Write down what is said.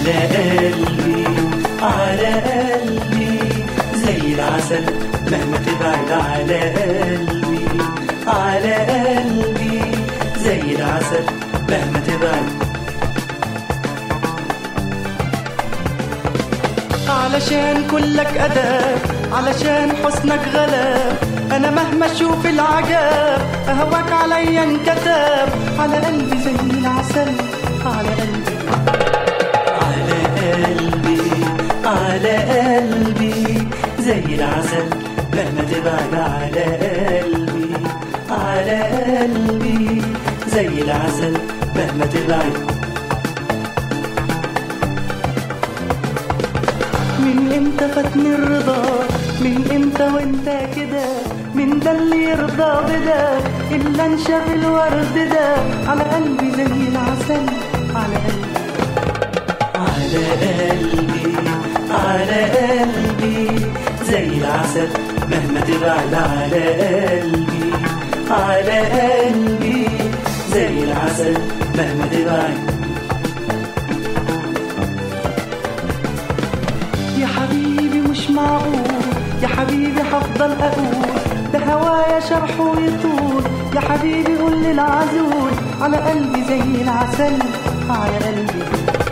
على قلبي على قلبي زي العسل مهما تبعد على قلبي على قلبي زي العسل مهما تبعد علشان كلك أداب علشان حسنك غلاب أنا مهما أشوف العجاب أهواك عليا انكتاب على قلبي زي العسل على قلبي على قلبي على قلبي زي العسل مهما تبعد على قلبي على قلبي زي العسل مهما تبعد من امتى فاتني الرضا من امتى وانت كده من ده اللي يرضى بده الا انشغل ورد ده على قلبي زي العسل على قلبي على قلبي على قلبي زي العسل مهما تبعد على قلبي على قلبي زي العسل مهما تبعد يا حبيبي مش معقول يا حبيبي هفضل اقول ده هوايا شرحه يطول يا حبيبي قول للعزول على قلبي زي العسل على قلبي